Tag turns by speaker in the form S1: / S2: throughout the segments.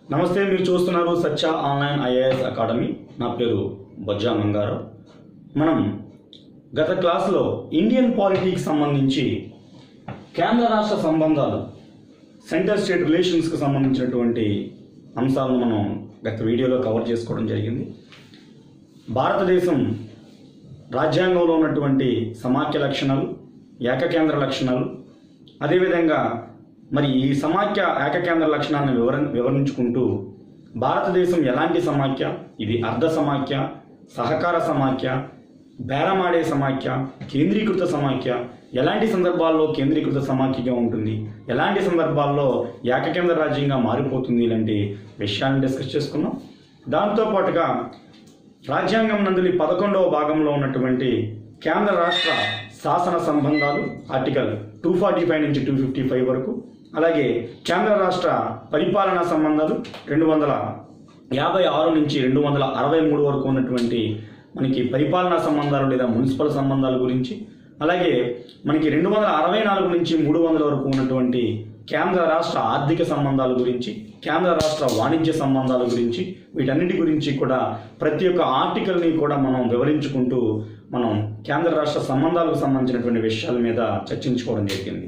S1: నమస్తే మీరు చూస్తున్నారు సత్య ఆన్లైన్ ఐఏఎస్ అకాడమీ నా పేరు బొజ్జా మంగారావు మనం గత క్లాసులో ఇండియన్ పాలిటిక్స్ సంబంధించి కేంద్ర రాష్ట్ర సంబంధాలు సెంటర్ స్టేట్ రిలేషన్స్కి సంబంధించినటువంటి అంశాలను మనం గత వీడియోలో కవర్ చేసుకోవడం జరిగింది భారతదేశం రాజ్యాంగంలో ఉన్నటువంటి సమాఖ్య లక్షణాలు ఏకకేంద్ర లక్షణాలు అదేవిధంగా మరి ఈ సమాఖ్య ఏకకేంద్ర లక్షణాలను వివర వివరించుకుంటూ భారతదేశం ఎలాంటి సమాఖ్య ఇది అర్ధ సమాఖ్య సహకార సమాఖ్య బేరమాడే సమాఖ్య కేంద్రీకృత సమాఖ్య ఎలాంటి సందర్భాల్లో కేంద్రీకృత సమాఖ్యగా ఉంటుంది ఎలాంటి సందర్భాల్లో ఏకకేంద్ర రాజ్యంగా మారిపోతుంది ఇలాంటి విషయాలను డిస్కస్ చేసుకున్నాం దాంతోపాటుగా రాజ్యాంగం నందులి పదకొండవ భాగంలో ఉన్నటువంటి కేంద్ర రాష్ట్ర శాసన సంబంధాలు ఆర్టికల్ టూ ఫార్టీ ఫైవ్ నుంచి టూ ఫిఫ్టీ ఫైవ్ వరకు అలాగే కేంద్ర రాష్ట్ర పరిపాలనా సంబంధాలు రెండు వందల యాభై ఆరు నుంచి రెండు వందల అరవై మూడు వరకు ఉన్నటువంటి మనకి పరిపాలనా సంబంధాలు లేదా మున్సిపల్ సంబంధాల గురించి అలాగే మనకి రెండు వందల అరవై నాలుగు నుంచి మూడు వందల వరకు ఉన్నటువంటి కేంద్ర రాష్ట్ర ఆర్థిక సంబంధాల గురించి కేంద్ర రాష్ట్ర వాణిజ్య సంబంధాల గురించి వీటన్నిటి గురించి కూడా ప్రతి ఒక్క ఆర్టికల్ని కూడా మనం వివరించుకుంటూ మనం కేంద్ర రాష్ట్ర సంబంధాలకు సంబంధించినటువంటి విషయాల మీద చర్చించుకోవడం జరిగింది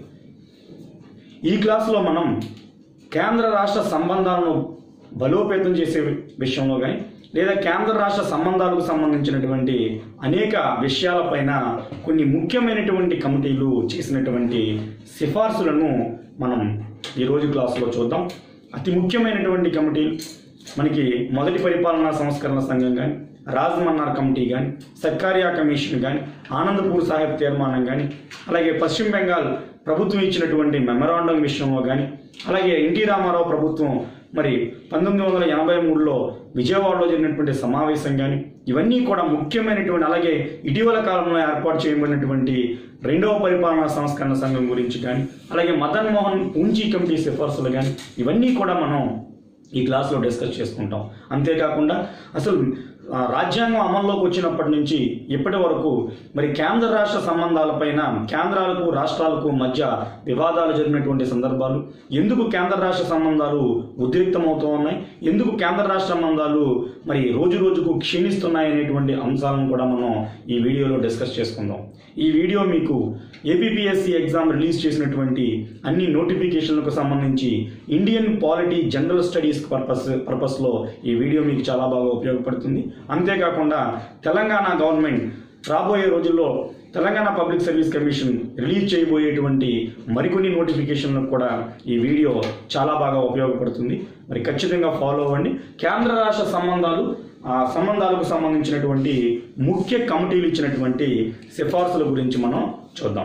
S1: ఈ క్లాసులో మనం కేంద్ర రాష్ట్ర సంబంధాలను బలోపేతం చేసే విషయంలో కానీ లేదా కేంద్ర రాష్ట్ర సంబంధాలకు సంబంధించినటువంటి అనేక విషయాలపైన కొన్ని ముఖ్యమైనటువంటి కమిటీలు చేసినటువంటి సిఫార్సులను మనం ఈరోజు క్లాసులో చూద్దాం అతి ముఖ్యమైనటువంటి కమిటీలు మనకి మొదటి పరిపాలనా సంస్కరణ సంఘం కానీ రాజ్మన్నార్ కమిటీ కానీ సర్కారియా కమిషన్ కానీ ఆనందపూర్ సాహెబ్ తీర్మానం కానీ అలాగే పశ్చిమ బెంగాల్ ప్రభుత్వం ఇచ్చినటువంటి మెమరాండం విషయంలో కానీ అలాగే ఎన్టీ రామారావు ప్రభుత్వం మరి పంతొమ్మిది వందల ఎనభై మూడులో విజయవాడలో జరిగినటువంటి సమావేశం కానీ ఇవన్నీ కూడా ముఖ్యమైనటువంటి అలాగే ఇటీవల కాలంలో ఏర్పాటు చేయబడినటువంటి రెండవ పరిపాలనా సంస్కరణ సంఘం గురించి కానీ అలాగే మదన్ మోహన్ పూంజీ కమిటీ సిఫార్సులు కానీ ఇవన్నీ కూడా మనం ఈ క్లాస్లో డిస్కస్ చేసుకుంటాం అంతేకాకుండా అసలు ఆ, రాజ్యాంగం అమల్లోకి వచ్చినప్పటి నుంచి ఇప్పటి వరకు మరి కేంద్ర రాష్ట్ర సంబంధాలపైన కేంద్రాలకు రాష్ట్రాలకు మధ్య వివాదాలు జరిగినటువంటి సందర్భాలు ఎందుకు కేంద్ర రాష్ట్ర సంబంధాలు ఉద్రిక్తమవుతూ ఉన్నాయి ఎందుకు కేంద్ర రాష్ట్ర సంబంధాలు మరి రోజు రోజుకు క్షీణిస్తున్నాయి అనేటువంటి అంశాలను కూడా మనం ఈ వీడియోలో డిస్కస్ చేసుకుందాం ఈ వీడియో మీకు ఏపీపీఎస్సీ ఎగ్జామ్ రిలీజ్ చేసినటువంటి అన్ని నోటిఫికేషన్లకు సంబంధించి Indian polity general studies purpose పర్పస్లో ఈ వీడియో మీకు చాలా బాగా ఉపయోగపడుతుంది అంతేకాకుండా తెలంగాణ గవర్నమెంట్ రాబోయే రోజుల్లో Telangana public service commission release చేయబోయేటువంటి మరికొన్ని నోటిఫికేషన్లకు కూడా ఈ వీడియో చాలా బాగా ఉపయోగపడుతుంది మరి ఖచ్చితంగా ఫాలో అవ్వండి కేంద్ర రాష్ట్ర సంబంధాలు ఆ సంబంధాలకు సంబంధించినటువంటి ముఖ్య కమిటీలు ఇచ్చినటువంటి సిఫార్సుల గురించి మనం చూద్దాం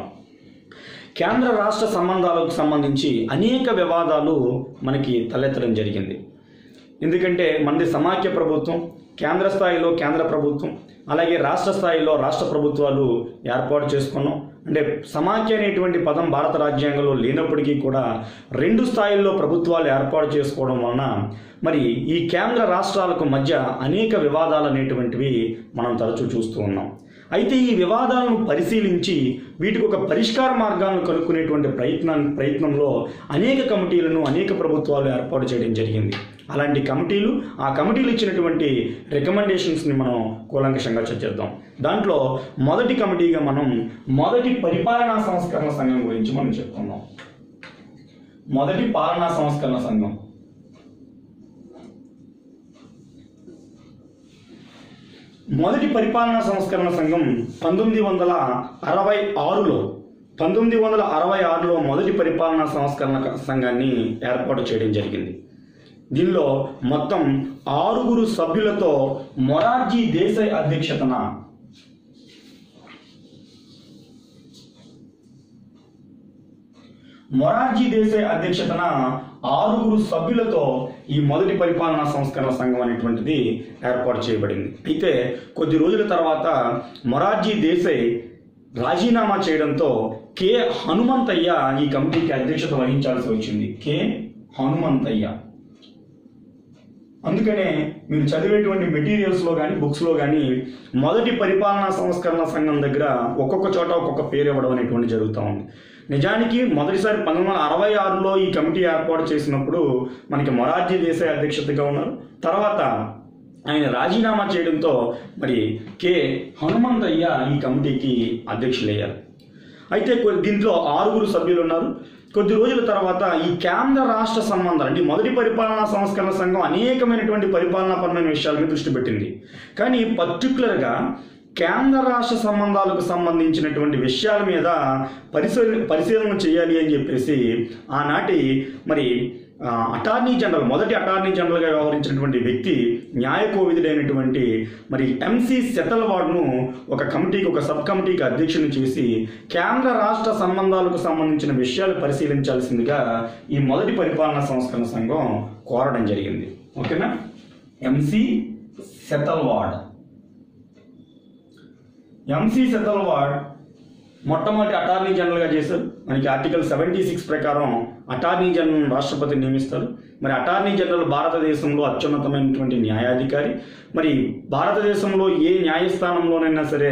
S1: కేంద్ర రాష్ట్ర సంబంధాలకు సంబంధించి అనేక వివాదాలు మనకి తలెత్తడం జరిగింది ఎందుకంటే మనది సమాఖ్య ప్రభుత్వం కేంద్ర స్థాయిలో కేంద్ర ప్రభుత్వం అలాగే రాష్ట్ర స్థాయిలో రాష్ట్ర ప్రభుత్వాలు ఏర్పాటు చేసుకున్నాం అంటే సమాఖ్య అనేటువంటి పదం భారత రాజ్యాంగంలో లేనప్పటికీ కూడా రెండు స్థాయిల్లో ప్రభుత్వాలు ఏర్పాటు చేసుకోవడం వలన మరి ఈ కేంద్ర రాష్ట్రాలకు మధ్య అనేక వివాదాలు అనేటువంటివి మనం తరచూ చూస్తూ ఉన్నాం అయితే ఈ వివాదాలను పరిశీలించి వీటికి ఒక పరిష్కార మార్గాలను కనుక్కునేటువంటి ప్రయత్నం ప్రయత్నంలో అనేక కమిటీలను అనేక ప్రభుత్వాలు ఏర్పాటు చేయడం జరిగింది అలాంటి కమిటీలు ఆ కమిటీలు ఇచ్చినటువంటి రికమెండేషన్స్ని మనం కూలంకషంగా చర్చిద్దాం దాంట్లో మొదటి కమిటీగా మనం మొదటి పరిపాలనా సంస్కరణ సంఘం గురించి మనం చెప్పుకుందాం మొదటి పాలనా సంస్కరణ సంఘం మొదటి పరిపాలనా సంస్కరణ సంఘం పంతొమ్మిది వందల అరవై ఆరులో పంతొమ్మిది వందల అరవై ఆరులో మొదటి పరిపాలనా సంస్కరణ సంఘాన్ని ఏర్పాటు చేయడం జరిగింది దీనిలో మొత్తం ఆరుగురు సభ్యులతో మొరార్జీ దేశాయ్ అధ్యక్షతన మొరార్జీ దేశాయ్ అధ్యక్షతన ఆరుగురు సభ్యులతో ఈ మొదటి పరిపాలనా సంస్కరణ సంఘం అనేటువంటిది ఏర్పాటు చేయబడింది అయితే కొద్ది రోజుల తర్వాత మొరార్జీ దేశాయ్ రాజీనామా చేయడంతో కె హనుమంతయ్య ఈ కమిటీకి అధ్యక్షత వహించాల్సి వచ్చింది కె హనుమంతయ్య అందుకనే మీరు చదివేటువంటి మెటీరియల్స్లో కానీ బుక్స్లో కానీ మొదటి పరిపాలనా సంస్కరణ సంఘం దగ్గర ఒక్కొక్క చోట ఒక్కొక్క పేరు ఇవ్వడం అనేటువంటి జరుగుతూ ఉంది నిజానికి మొదటిసారి పంతొమ్మిది వందల అరవై ఆరులో ఈ కమిటీ ఏర్పాటు చేసినప్పుడు మనకి మొరార్జీ దేశాయ్ అధ్యక్షతగా ఉన్నారు తర్వాత ఆయన రాజీనామా చేయడంతో మరి కె హనుమంతయ్య ఈ కమిటీకి అధ్యక్షులయ్యారు అయితే కొ- దీంట్లో ఆరుగురు సభ్యులు ఉన్నారు కొద్ది రోజుల తర్వాత ఈ కేంద్ర రాష్ట్ర సంబంధాలు అంటే ఈ మొదటి పరిపాలనా సంస్కరణ సంఘం అనేకమైనటువంటి పరిపాలనాపరమైన విషయాల మీద దృష్టి పెట్టింది కానీ పర్టికులర్గా కేంద్ర రాష్ట్ర సంబంధాలకు సంబంధించినటువంటి విషయాల మీద పరిశీలన పరిశీలన చేయాలి అని చెప్పేసి ఆనాటి మరి ఆ, అటార్నీ జనరల్ మొదటి అటార్నీ జనరల్గా వ్యవహరించినటువంటి వ్యక్తి న్యాయ కోవిదుడైనటువంటి మరి ఎంసి సెతల్వాడ్ను ఒక కమిటీకి ఒక సబ్ కమిటీకి అధ్యక్షుని చేసి కేంద్ర రాష్ట్ర సంబంధాలకు సంబంధించిన విషయాలు పరిశీలించాల్సిందిగా ఈ మొదటి పరిపాలనా సంస్కరణ సంఘం కోరడం జరిగింది ఓకేనా ఎంసి సెతల్వాడ్ ఎంసి సెతల్వాడ్ మొట్టమొదటి అటార్నీ జనరల్గా చేశారు మనకి ఆర్టికల్ సెవెంటీ సిక్స్ ప్రకారం అటార్నీ జనరల్ రాష్ట్రపతి నియమిస్తారు మరి అటార్నీ జనరల్ భారతదేశంలో అత్యున్నతమైనటువంటి న్యాయాధికారి మరి భారతదేశంలో ఏ న్యాయస్థానంలోనైనా సరే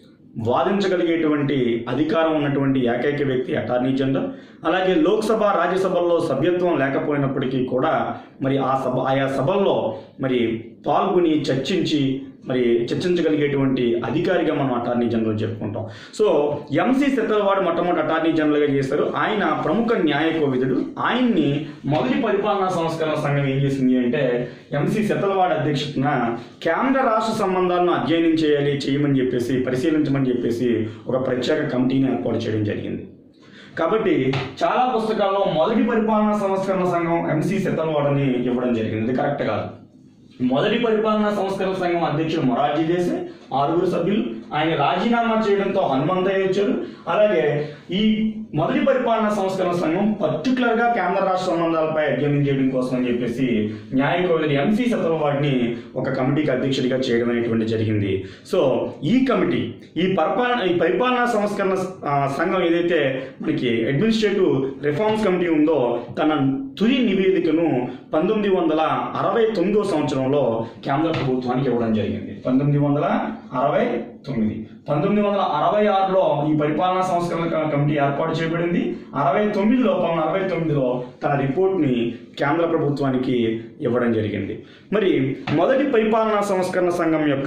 S1: వాదించగలిగేటువంటి అధికారం ఉన్నటువంటి ఏకైక వ్యక్తి అటార్నీ జనరల్ అలాగే లోక్సభ రాజ్యసభల్లో సభ్యత్వం లేకపోయినప్పటికీ కూడా మరి ఆ సభ ఆయా సభల్లో మరి పాల్గొని చర్చించి మరి చర్చించగలిగేటువంటి అధికారిగా మనం అటార్నీ జనరల్ చెప్పుకుంటాం సో ఎంసీ సెత్తలవాడు మొట్టమొదటి అటార్నీ జనరల్గా చేశారు ఆయన ప్రముఖ న్యాయ కోవిదుడు ఆయన్ని మొదటి పరిపాలనా సంస్కరణ సంఘం ఏం చేసింది అంటే ఎంసీ సెత్తలవాడ అధ్యక్షతన కేంద్ర రాష్ట్ర సంబంధాలను అధ్యయనం చేయాలి చేయమని చెప్పేసి పరిశీలించమని చెప్పేసి ఒక ప్రత్యేక కమిటీని ఏర్పాటు చేయడం జరిగింది కాబట్టి చాలా పుస్తకాల్లో మొదటి పరిపాలనా సంస్కరణ సంఘం ఎంసీ సెత్తలవాడని ఇవ్వడం జరిగింది ఇది కరెక్ట్ కాదు మొదటి పరిపాలనా సంస్కరణ సంఘం అధ్యక్షుడు మొరార్జీ దేశాయ్ ఆరుగురు సభ్యులు ఆయన రాజీనామా చేయడంతో హనుమంతయ్య వచ్చారు అలాగే ఈ మొదటి పరిపాలనా సంస్కరణ సంఘం పర్టికులర్ గా కేంద్ర రాష్ట్ర సంబంధాలపై అధ్యయనం చేయడం కోసం అని చెప్పేసి న్యాయ కోవిది ఎంసీ వాడిని ఒక కమిటీకి అధ్యక్షుడిగా చేయడం అనేటువంటి జరిగింది సో ఈ కమిటీ ఈ పరిపాలన ఈ పరిపాలనా సంస్కరణ ఆ, సంఘం ఏదైతే మనకి అడ్మినిస్ట్రేటివ్ రిఫార్మ్స్ కమిటీ ఉందో తన తుది నివేదికను పంతొమ్మిది వందల అరవై తొమ్మిదో సంవత్సరంలో కేంద్ర ప్రభుత్వానికి ఇవ్వడం జరిగింది పంతొమ్మిది వందల అరవై తొమ్మిది పంతొమ్మిది వందల అరవై ఆరులో ఈ పరిపాలనా సంస్కరణ క- కమిటీ ఏర్పాటు చేయబడింది అరవై తొమ్మిదిలో పంతొమ్మిది అరవై తొమ్మిదిలో తన రిపోర్ట్ని కేంద్ర ప్రభుత్వానికి ఇవ్వడం జరిగింది మరి మొదటి పరిపాలనా సంస్కరణ సంఘం యొక్క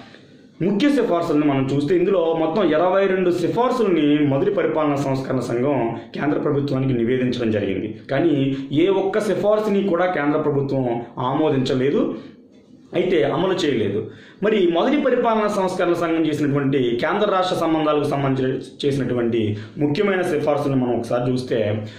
S1: ముఖ్య సిఫార్సులను మనం చూస్తే ఇందులో మొత్తం ఇరవై రెండు సిఫార్సుల్ని మొదటి పరిపాలనా సంస్కరణ సంఘం కేంద్ర ప్రభుత్వానికి నివేదించడం జరిగింది కానీ ఏ ఒక్క సిఫార్సుని కూడా కేంద్ర ప్రభుత్వం ఆమోదించలేదు అయితే అమలు చేయలేదు మరి మొదటి పరిపాలనా సంస్కరణ సంఘం చేసినటువంటి కేంద్ర రాష్ట్ర సంబంధాలకు సంబంధించి చేసినటువంటి ముఖ్యమైన సిఫార్సులను మనం ఒకసారి చూస్తే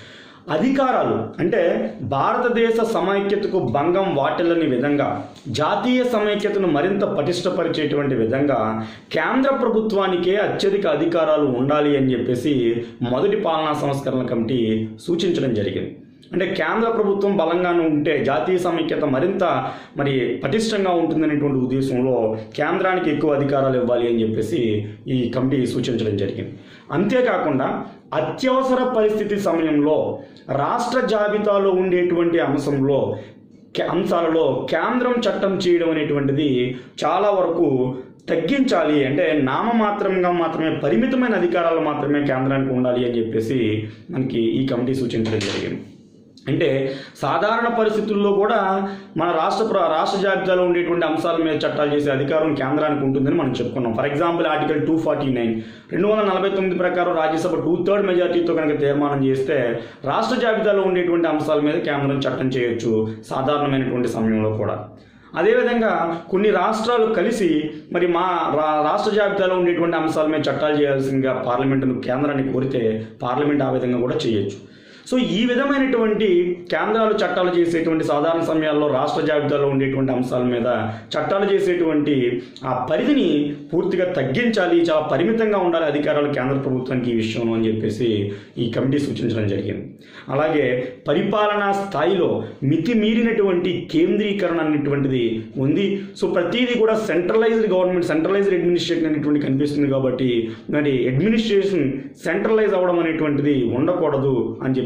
S1: అధికారాలు అంటే భారతదేశ సమైక్యతకు భంగం వాటిల్లని విధంగా జాతీయ సమైక్యతను మరింత పటిష్టపరిచేటువంటి విధంగా కేంద్ర ప్రభుత్వానికే అత్యధిక అధికారాలు ఉండాలి అని చెప్పేసి మొదటి పాలనా సంస్కరణ కమిటీ సూచించడం జరిగింది అంటే కేంద్ర ప్రభుత్వం బలంగా ఉంటే జాతీయ సమైక్యత మరింత మరి పటిష్టంగా ఉంటుందనేటువంటి ఉద్దేశంలో కేంద్రానికి ఎక్కువ అధికారాలు ఇవ్వాలి అని చెప్పేసి ఈ కమిటీ సూచించడం జరిగింది అంతేకాకుండా అత్యవసర పరిస్థితి సమయంలో రాష్ట్ర జాబితాలో ఉండేటువంటి అంశంలో కే- అంశాలలో కేంద్రం చట్టం చేయడం అనేటువంటిది చాలా వరకు తగ్గించాలి అంటే నామమాత్రంగా మాత్రమే పరిమితమైన అధికారాలు మాత్రమే కేంద్రానికి ఉండాలి అని చెప్పేసి మనకి ఈ కమిటీ సూచించడం జరిగింది అంటే సాధారణ పరిస్థితుల్లో కూడా మన రాష్ట్ర ప్ర- రాష్ట్ర జాబితాలో ఉండేటువంటి అంశాల మీద చట్టాలు చేసే అధికారం కేంద్రానికి ఉంటుందని మనం చెప్పుకున్నాం for example article two forty nine రెండు వందల నలభై తొమ్మిది ప్రకారం రాజ్యసభ టూ థర్డ్ మెజార్టీతో కనుక తీర్మానం చేస్తే రాష్ట్ర జాబితాలో ఉండేటువంటి అంశాల మీద కేంద్రం చట్టం చేయొచ్చు సాధారణమైనటువంటి సమయంలో కూడా అదేవిధంగా కొన్ని రాష్ట్రాలు కలిసి మరి మా రా- రాష్ట్ర జాబితాలో ఉండేటువంటి అంశాల మీద చట్టాలు చేయాల్సిందిగా పార్లమెంటును కేంద్రాన్ని కోరితే పార్లమెంట్ ఆ విధంగా కూడా చేయొచ్చు సో ఈ విధమైనటువంటి కేంద్రాలు చట్టాలు చేసేటువంటి సాధారణ సమయాల్లో రాష్ట్ర జాబితాలో ఉండేటువంటి అంశాల మీద చట్టాలు చేసేటువంటి ఆ పరిధిని పూర్తిగా తగ్గించాలి చాలా పరిమితంగా ఉండాలి అధికారాలు కేంద్ర ప్రభుత్వానికి ఈ విషయంలో అని చెప్పేసి ఈ కమిటీ సూచించడం జరిగింది అలాగే పరిపాలనా స్థాయిలో మితిమీరినటువంటి కేంద్రీకరణ అనేటువంటిది ఉంది సో ప్రతిదీ కూడా సెంట్రలైజ్డ్ గవర్నమెంట్ సెంట్రలైజ్డ్ అడ్మినిస్ట్రేషన్ అనేటువంటి కనిపిస్తుంది కాబట్టి మరి అడ్మినిస్ట్రేషన్ సెంట్రలైజ్ అవ్వడం అనేటువంటిది ఉండకూడదు అని చెప్పి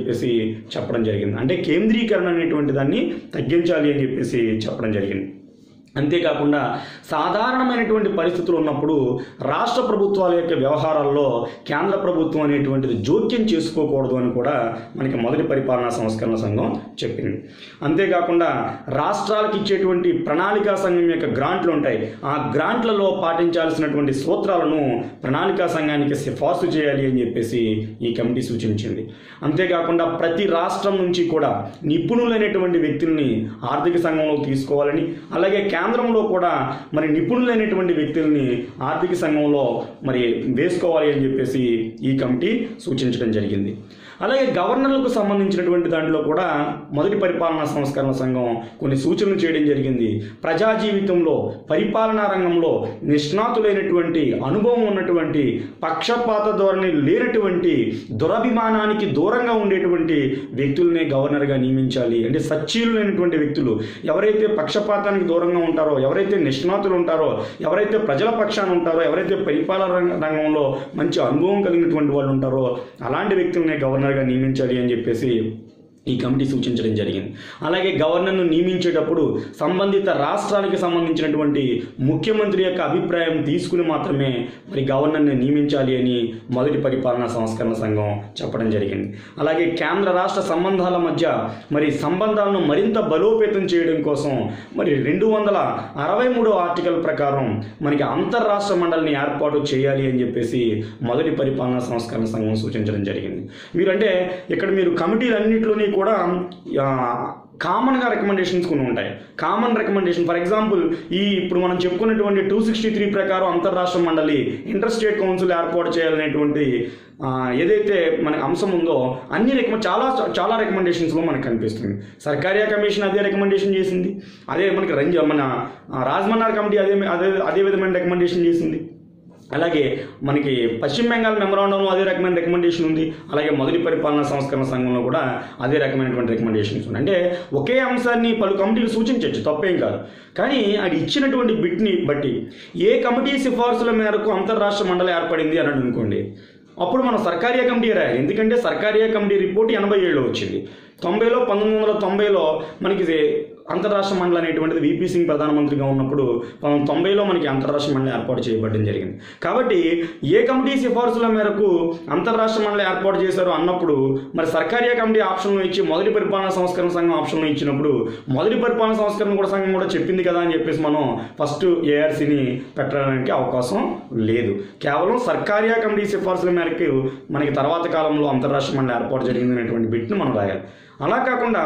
S1: చెప్పేసి చెప్పడం జరిగింది అంటే కేంద్రీకరణ అనేటువంటి దాన్ని తగ్గించాలి అని చెప్పేసి చెప్పడం జరిగింది అంతేకాకుండా సాధారణమైనటువంటి పరిస్థితులు ఉన్నప్పుడు రాష్ట్ర ప్రభుత్వాల యొక్క వ్యవహారాల్లో కేంద్ర ప్రభుత్వం అనేటువంటిది జోక్యం చేసుకోకూడదు అని కూడా మనకి మొదటి పరిపాలనా సంస్కరణ సంఘం చెప్పింది అంతేకాకుండా రాష్ట్రాలకు ఇచ్చేటువంటి ప్రణాళికా సంఘం యొక్క గ్రాంట్లు ఉంటాయి ఆ గ్రాంట్లలో పాటించాల్సినటువంటి సూత్రాలను ప్రణాళికా సంఘానికి సిఫార్సు చేయాలి అని చెప్పేసి ఈ కమిటీ సూచించింది అంతేకాకుండా ప్రతి రాష్ట్రం నుంచి కూడా నిపుణులైనటువంటి వ్యక్తుల్ని ఆర్థిక సంఘంలో తీసుకోవాలని అలాగే కేంద్రంలో కూడా మరి నిపుణులైనటువంటి వ్యక్తుల్ని ఆర్థిక సంఘంలో మరి వేసుకోవాలి అని చెప్పేసి ఈ కమిటీ సూచించడం జరిగింది అలాగే గవర్నర్లకు సంబంధించినటువంటి దాంట్లో కూడా మొదటి పరిపాలనా సంస్కరణ సంఘం కొన్ని సూచనలు చేయడం జరిగింది ప్రజా జీవితంలో పరిపాలనా రంగంలో నిష్ణాతులైనటువంటి అనుభవం ఉన్నటువంటి పక్షపాత ధోరణి లేనటువంటి దురభిమానానికి దూరంగా ఉండేటువంటి వ్యక్తులనే గవర్నర్గా నియమించాలి అంటే సచ్చీలులైనటువంటి వ్యక్తులు ఎవరైతే పక్షపాతానికి దూరంగా ఉంటారో ఎవరైతే నిష్ణాతులు ఉంటారో ఎవరైతే ప్రజల పక్షాన ఉంటారో ఎవరైతే పరిపాలన రంగ- రంగంలో మంచి అనుభవం కలిగినటువంటి వాళ్ళు ఉంటారో అలాంటి వ్యక్తులనే గవర్నర్గా నియమించాలి అని చెప్పేసి ఈ కమిటీ సూచించడం జరిగింది అలాగే గవర్నర్ను నియమించేటప్పుడు సంబంధిత రాష్ట్రానికి సంబంధించినటువంటి ముఖ్యమంత్రి యొక్క అభిప్రాయం తీసుకుని మాత్రమే మరి గవర్నర్ని నియమించాలి అని మొదటి పరిపాలనా సంస్కరణ సంఘం చెప్పడం జరిగింది అలాగే కేంద్ర రాష్ట్ర సంబంధాల మధ్య మరి సంబంధాలను మరింత బలోపేతం చేయడం కోసం మరి రెండు వందల అరవై మూడో ఆర్టికల్ ప్రకారం మనకి అంతర్రాష్ట్ర మండలిని ఏర్పాటు చేయాలి అని చెప్పేసి మొదటి పరిపాలనా సంస్కరణ సంఘం సూచించడం జరిగింది మీరంటే ఇక్కడ మీరు కమిటీలన్నింటిలోని కూడా ఆ, కామన్గా రికమెండేషన్స్ కొన్ని ఉంటాయి కామన్ రికమెండేషన్ ఫర్ ఎగ్జాంపుల్ ఈ ఇప్పుడు మనం చెప్పుకున్నటువంటి టూ సిక్స్టీ త్రీ ప్రకారం అంతర్రాష్ట్ర మండలి ఇంటర్ స్టేట్ కౌన్సిల్ ఏర్పాటు చేయాలనేటువంటి ఆ, ఏదైతే మన అంశం ఉందో అన్ని రికమెండ్ చాలా చాలా రికమెండేషన్స్లో మనకు కనిపిస్తుంది సర్కారియా కమిషన్ అదే రికమెండేషన్ చేసింది అదే మనకి రంజ మన ఆ, రాజమన్నార్ కమిటీ అదే అదే అదే విధమైన రికమెండేషన్ చేసింది అలాగే మనకి పశ్చిమ బెంగాల్ మెమరాండంలో అదే రకమైన రికమెండేషన్ ఉంది అలాగే మొదటి పరిపాలనా సంస్కరణ సంఘంలో కూడా అదే రకమైనటువంటి రికమెండేషన్స్ ఉన్నాయి అంటే ఒకే అంశాన్ని పలు కమిటీలు సూచించవచ్చు తప్పేం కాదు కానీ అది ఇచ్చినటువంటి బిట్ని బట్టి ఏ కమిటీ సిఫార్సుల మేరకు అంతర్రాష్ట్ర మండలి ఏర్పడింది అని అనుకోండి అప్పుడు మనం సర్కారియా కమిటీ రాయాలి ఎందుకంటే సర్కారియా కమిటీ రిపోర్ట్ ఎనభై ఏడులో వచ్చింది తొంభైలో పంతొమ్మిది వందల తొంభైలో మనకి ఇది అంతర్రాష్ట్ర మండలి అనేటువంటిది విపి సింగ్ ప్రధానమంత్రిగా ఉన్నప్పుడు పంతొమ్మిది తొంభైలో మనకి అంతర్రాష్ట్ర మండలి ఏర్పాటు చేయబడడం జరిగింది కాబట్టి ఏ కమిటీ సిఫార్సుల మేరకు అంతర్రాష్ట్ర మండలి ఏర్పాటు చేశారో అన్నప్పుడు మరి సర్కారియా కమిటీ ఆప్షన్లు ఇచ్చి మొదటి పరిపాలనా సంస్కరణ సంఘం ఆప్షన్లు ఇచ్చినప్పుడు మొదటి పరిపాలనా సంస్కరణ కూడా సంఘం కూడా చెప్పింది కదా అని చెప్పేసి మనం ఫస్ట్ ఏఆర్సీని పెట్టడానికి అవకాశం లేదు కేవలం సర్కారియా కమిటీ సిఫార్సుల మేరకు మనకి తర్వాత కాలంలో అంతర్రాష్ట్ర మండలి ఏర్పాటు జరిగింది అనేటువంటి బిట్ను మనం రాయాలి అలా కాకుండా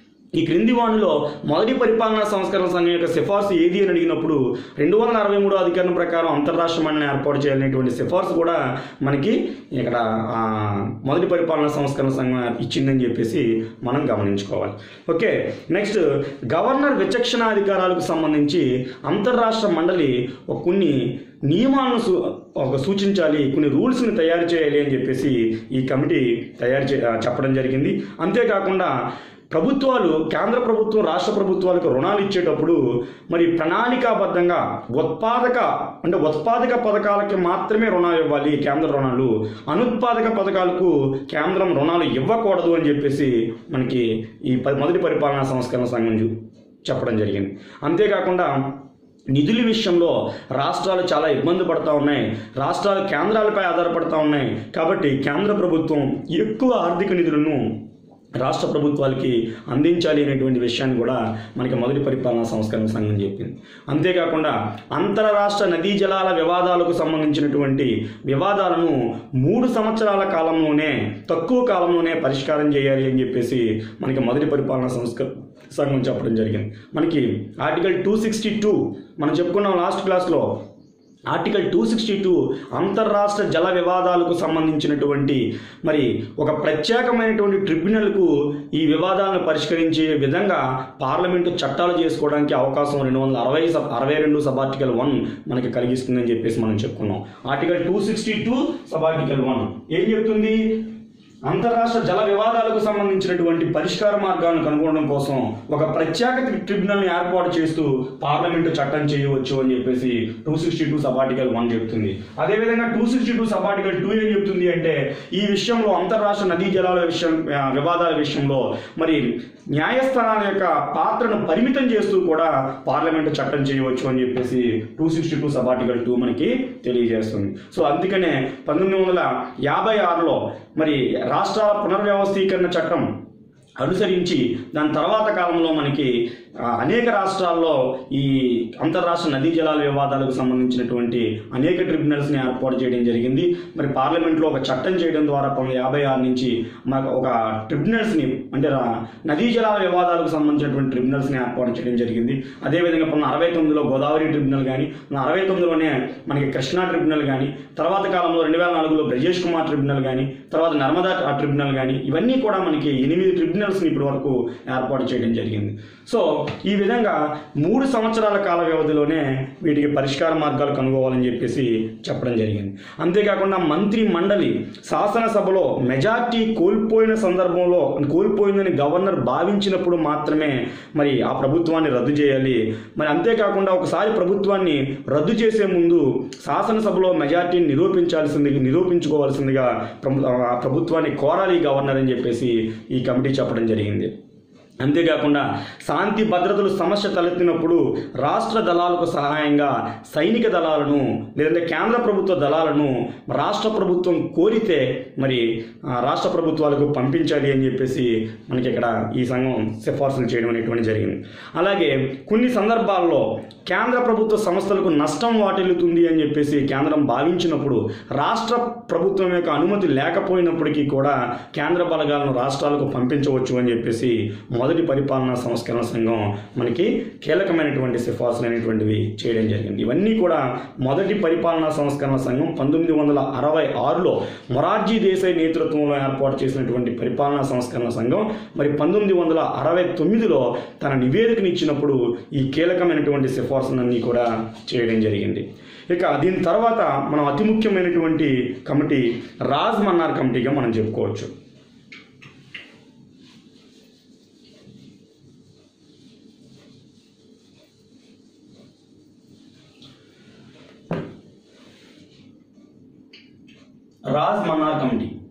S1: ఈ క్రింది వాణిలో మొదటి పరిపాలనా సంస్కరణ సంఘం యొక్క సిఫార్సు ఏది అని అడిగినప్పుడు రెండు వందల అరవై మూడో అధికరణ ప్రకారం అంతర్రాష్ట్ర మండలిని ఏర్పాటు చేయాలనేటువంటి సిఫార్సు కూడా మనకి ఇక్కడ ఆ, మొదటి పరిపాలనా సంస్కరణ సంఘం ఇచ్చిందని చెప్పేసి మనం గమనించుకోవాలి ఓకే నెక్స్ట్ గవర్నర్ విచక్షణాధికారాలకు సంబంధించి అంతర్రాష్ట్ర మండలి ఒక కొన్ని నియమాలను సు- ఒక సూచించాలి కొన్ని రూల్స్ని తయారు చేయాలి అని చెప్పేసి ఈ కమిటీ తయారు చే ఆ, చెప్పడం జరిగింది అంతేకాకుండా ప్రభుత్వాలు కేంద్ర ప్రభుత్వం రాష్ట్ర ప్రభుత్వాలకు రుణాలు ఇచ్చేటప్పుడు మరి ప్రణాళికాబద్ధంగా ఉత్పాదక అంటే ఉత్పాదక పథకాలకి మాత్రమే రుణాలు ఇవ్వాలి కేంద్ర రుణాలు అనుత్పాదక పథకాలకు కేంద్రం రుణాలు ఇవ్వకూడదు అని చెప్పేసి మనకి ఈ ప- మొదటి పరిపాలనా సంస్కరణ సంఘం చూ- చెప్పడం జరిగింది అంతేకాకుండా నిధుల విషయంలో రాష్ట్రాలు చాలా ఇబ్బంది పడతా ఉన్నాయి రాష్ట్రాలు కేంద్రాలపై ఆధారపడతా ఉన్నాయి కాబట్టి కేంద్ర ప్రభుత్వం ఎక్కువ ఆర్థిక నిధులను రాష్ట్ర ప్రభుత్వాలకి అందించాలి అనేటువంటి విషయాన్ని కూడా మనకి మొదటి పరిపాలనా సంస్కరణ సంఘం చెప్పింది అంతేకాకుండా అంతరరాష్ట్ర నదీ జలాల వివాదాలకు సంబంధించినటువంటి వివాదాలను మూడు సంవత్సరాల కాలంలోనే తక్కువ కాలంలోనే పరిష్కారం చేయాలి అని చెప్పేసి మనకి మొదటి పరిపాలనా సంస్క సంఘం చెప్పడం జరిగింది మనకి ఆర్టికల్ టూ సిక్స్టీ టూ మనం చెప్పుకున్నాం లాస్ట్ క్లాస్లో ఆర్టికల్ టూ సిక్స్టీ టూ అంతర్రాష్ట్ర జల వివాదాలకు సంబంధించినటువంటి మరి ఒక ప్రత్యేకమైనటువంటి ట్రిబ్యునల్కు ఈ వివాదాలను పరిష్కరించే విధంగా పార్లమెంటు చట్టాలు చేసుకోవడానికి అవకాశం రెండు వందల అరవై సబ్ అరవై రెండు సబ్ ఆర్టికల్ వన్ మనకి కలిగిస్తుందని చెప్పేసి మనం చెప్పుకున్నాం article two sixty two sub article one ఏం చెప్తుంది అంతరాష్ట్ర జల వివాదాలకు సంబంధించినటువంటి పరిష్కార మార్గాలను కనుగొనడం కోసం ఒక ప్రత్యేక ట్రిబ్యునల్ ఏర్పాటు చేస్తూ పార్లమెంటు చట్టం చేయవచ్చు అని చెప్పేసి two sixty two sub article one చెప్తుంది అదేవిధంగా two sixty two sub article two ఏం చెప్తుంది అంటే ఈ విషయంలో అంతరాష్ట్ర నదీ జలాల విషయం ఆ, వివాదాల విషయంలో మరి న్యాయస్థానాల యొక్క పాత్రను పరిమితం చేస్తూ కూడా పార్లమెంటు చట్టం చేయవచ్చు అని చెప్పేసి two sixty two sub article two మనకి తెలియజేస్తుంది సో అందుకనే పంతొమ్మిది వందల యాభై ఆరులో మరి రాష్ట్రాల పునర్వ్యవస్థీకరణ చట్టం అనుసరించి దాని తర్వాత కాలంలో మనకి ఆ, అనేక రాష్ట్రాల్లో ఈ అంతర్రాష్ట్ర నదీ జలాల వివాదాలకు సంబంధించినటువంటి అనేక ట్రిబ్యునల్స్ని ఏర్పాటు చేయడం జరిగింది మరి పార్లమెంట్లో ఒక చట్టం చేయడం ద్వారా పంతొమ్మిది యాభై ఆరు నుంచి మనకు ఒక ట్రిబ్యునల్స్ని అంటే రా- నదీ జలాల వివాదాలకు సంబంధించినటువంటి ట్రిబ్యునల్స్ని ఏర్పాటు చేయడం జరిగింది అదేవిధంగా పంతొమ్మిది అరవై తొమ్మిదిలో గోదావరి ట్రిబ్యునల్ కానీ అరవై తొమ్మిదిలోనే మనకి కృష్ణా ట్రిబ్యునల్ కానీ తర్వాత కాలంలో రెండు వేల నాలుగులో బ్రజేష్ కుమార్ ట్రిబ్యునల్ కానీ తర్వాత నర్మదా ట్రిబ్యునల్ కానీ ఇవన్నీ కూడా మనకి ఎనిమిది ట్రిబ్యునల్స్ని ఇప్పటి వరకు ఏర్పాటు చేయడం జరిగింది సో ఈ విధంగా మూడు సంవత్సరాల కాల వ్యవధిలోనే వీటికి పరిష్కార మార్గాలు కనుగోవాలని చెప్పేసి చెప్పడం జరిగింది అంతేకాకుండా మంత్రి మండలి శాసనసభలో మెజార్టీ కోల్పోయిన సందర్భంలో కోల్పోయిందని గవర్నర్ భావించినప్పుడు మాత్రమే మరి ఆ ప్రభుత్వాన్ని రద్దు చేయాలి మరి అంతేకాకుండా ఒకసారి ప్రభుత్వాన్ని రద్దు చేసే ముందు శాసనసభలో మెజార్టీని నిరూపించాల్సింది నిరూపించుకోవాల్సిందిగా ప్రభు- ఆ ప్రభుత్వాన్ని కోరాలి గవర్నర్ అని చెప్పేసి ఈ కమిటీ చెప్పడం జరిగింది అంతేకాకుండా శాంతి భద్రతలు సమస్య తలెత్తినప్పుడు రాష్ట్ర దళాలకు సహాయంగా సైనిక దళాలను లేదంటే కేంద్ర ప్రభుత్వ దళాలను రాష్ట్ర ప్రభుత్వం కోరితే మరి ఆ, రాష్ట్ర ప్రభుత్వాలకు పంపించాలి అని చెప్పేసి మనకి ఇక్కడ ఈ సంఘం సిఫార్సులు చేయడం అనేటువంటి జరిగింది అలాగే కొన్ని సందర్భాల్లో కేంద్ర ప్రభుత్వ సంస్థలకు నష్టం వాటిల్లుతుంది అని చెప్పేసి కేంద్రం భావించినప్పుడు రాష్ట్ర ప్రభుత్వం యొక్క అనుమతి లేకపోయినప్పటికీ కూడా కేంద్ర బలగాలను రాష్ట్రాలకు పంపించవచ్చు అని చెప్పేసి మొదటి పరిపాలనా సంస్కరణ సంఘం మనకి కీలకమైనటువంటి సిఫార్సులు అనేటువంటివి చేయడం జరిగింది ఇవన్నీ కూడా మొదటి పరిపాలనా సంస్కరణ సంఘం పంతొమ్మిది వందల అరవై ఆరులో మొరార్జీ దేశాయ్ నేతృత్వంలో ఏర్పాటు చేసినటువంటి పరిపాలనా సంస్కరణ సంఘం మరి పంతొమ్మిది వందల అరవై తొమ్మిదిలో తన నివేదికను ఇచ్చినప్పుడు ఈ కీలకమైనటువంటి సిఫార్సులన్నీ కూడా చేయడం జరిగింది ఇక దీని తర్వాత మనం అతి ముఖ్యమైనటువంటి కమిటీ రాజ్ మన్నార్ కమిటీగా మనం చెప్పుకోవచ్చు రాజ్ మన్నార్ కమిటీ